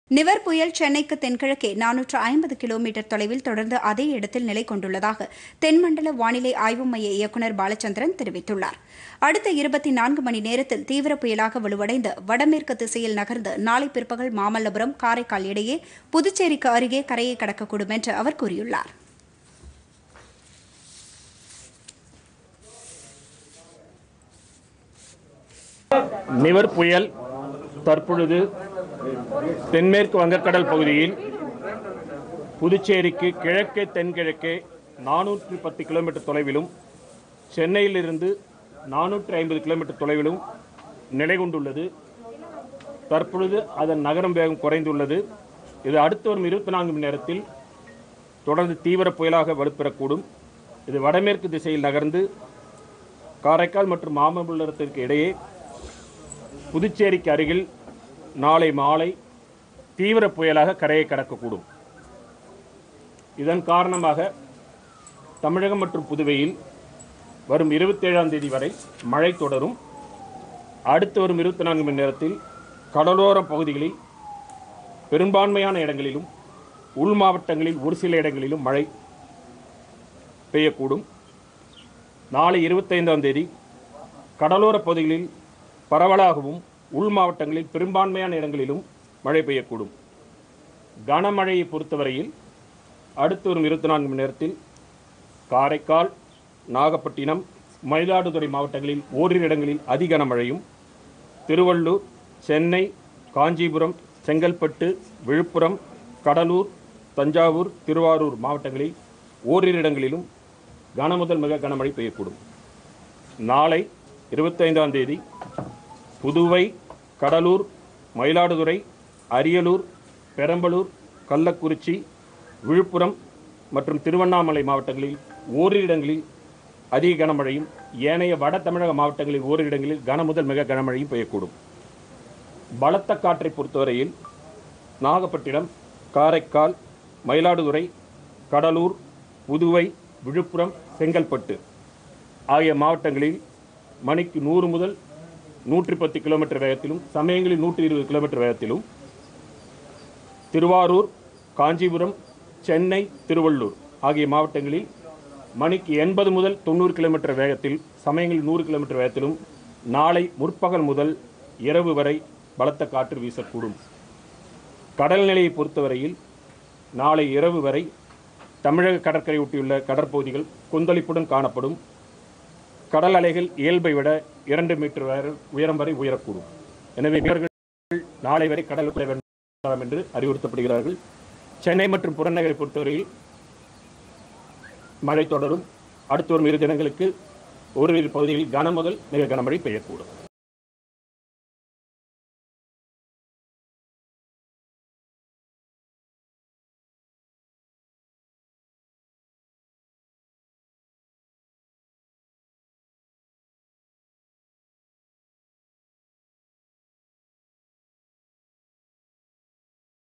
நிவர் புயல் சென்னைக்கு தென்கிழக்கே நானூற்று ஐம்பது கிலோமீட்டர் தொலைவில் தொடர்ந்து அதே இடத்தில் நிலை கொண்டுள்ளதாக தென்மண்டல வானிலை ஆய்வு மைய இயக்குநர் பாலச்சந்திரன் தெரிவித்துள்ளார் அடுத்த இருபத்தி நான்கு மணி நேரத்தில் தீவிர புயலாக வலுவடைந்து வடமேற்கு திசையில் நகர்ந்து நாளை பிற்பகல் மாமல்லபுரம் காரைக்கால் இடையே புதுச்சேரிக்கு அருகே கரையை கடக்கக்கூடும் என்று அவர் கூறியுள்ளார் நிவர் புயல் தற்பொழுது தென்மேற்கு வங்கக்கடல் பகுதியில் புதுச்சேரிக்கு கிழக்கே தென்கிழக்கே நானூற்றி பத்து கிலோமீட்டர் தொலைவிலும் சென்னையிலிருந்து நானூற்றி ஐம்பது கிலோமீட்டர் தொலைவிலும் நிலை கொண்டுள்ளது தற்பொழுது அதன் நகரம் வேகம் குறைந்துள்ளது இது அடுத்து வரும் இருபத்தி நான்கு மணி நேரத்தில் தொடர்ந்து தீவிர புயலாக வலுப்பெறக்கூடும் இது வடமேற்கு திசையில் நகர்ந்து காரைக்கால் மற்றும் மாமல்லபுரத்திற்கு இடையே புதுச்சேரிக்கு அருகில் நாளை மாலை தீவிர புயலாக கரையை கடக்கக்கூடும் இதன் காரணமாக தமிழகம் மற்றும் புதுவையில் வரும் இருபத்தேழாம் தேதி வரை மழை தொடரும் அடுத்து வரும் இருபத்தி நான்கு மணி நேரத்தில் கடலோர பகுதிகளில் பெரும்பான்மையான இடங்களிலும் உள் மாவட்டங்களில் ஒரு சில இடங்களிலும் மழை பெய்யக்கூடும் நாளை இருபத்தைந்தாம் தேதி கடலோர பகுதிகளில் பரவலாகவும் உள் மாவட்டங்களில் பெரும்பான்மையான இடங்களிலும் மழை பெய்யக்கூடும் கனமழையை பொறுத்தவரையில் அடுத்து வரும் இருபத்தி நான்கு மணி நேரத்தில் காரைக்கால் நாகப்பட்டினம் மயிலாடுதுறை மாவட்டங்களில் ஓரிரு இடங்களில் அதி கனமழையும் திருவள்ளூர் சென்னை காஞ்சிபுரம் செங்கல்பட்டு விழுப்புரம் கடலூர் தஞ்சாவூர் திருவாரூர் மாவட்டங்களில் ஓரிரு இடங்களிலும் கனமுதல் மிக கனமழை பெய்யக்கூடும் நாளை இருபத்தைந்தாம் தேதி புதுவை கடலூர் மயிலாடுதுறை அரியலூர் பெரம்பலூர் கள்ளக்குறிச்சி விழுப்புரம் மற்றும் திருவண்ணாமலை மாவட்டங்களில் ஓரிரு இடங்களில் அதிக கனமழையும் ஏனைய வட தமிழக மாவட்டங்களில் ஓரிரு இடங்களில் கனமுதல் மிக கனமழையும் பெய்யக்கூடும் பலத்த காற்றை பொறுத்தவரையில் நாகப்பட்டினம் காரைக்கால் மயிலாடுதுறை கடலூர் புதுவை விழுப்புரம் செங்கல்பட்டு ஆகிய மாவட்டங்களில் மணிக்கு நூறு முதல் நூற்றி பத்து கிலோமீட்டர் வேகத்திலும் சமயங்களில் நூற்றி இருபது கிலோமீட்டர் வேகத்திலும் திருவாரூர் காஞ்சிபுரம் சென்னை திருவள்ளூர் ஆகிய மாவட்டங்களில் மணிக்கு எண்பது முதல் தொண்ணூறு கிலோமீட்டர் வேகத்தில் சமயங்களில் நூறு கிலோமீட்டர் வேகத்திலும் நாளை முற்பகல் முதல் இரவு வரை பலத்த காற்று வீசக்கூடும் கடல் நிலையை பொறுத்தவரையில் நாளை இரவு வரை தமிழக கடற்கரை ஒட்டியுள்ள கடற்பகுதிகள் கொந்தளிப்புடன் காணப்படும் கடல் அலைகள் இயல்பை விட இரண்டு மீட்டர் வரை உயரம் வரை உயரக்கூடும் எனவே மீனவர்கள் நாளை வரை கடலுக்குள்ளே வேண்டாம் என்று அறிவுறுத்தப்படுகிறார்கள் சென்னை மற்றும் புறநகரை பொறுத்தவரையில் மழை தொடரும் அடுத்து வரும் இரு தினங்களுக்கு ஓரிரு பகுதிகளில் கன முதல் மிக கனமழை பெய்யக்கூடும்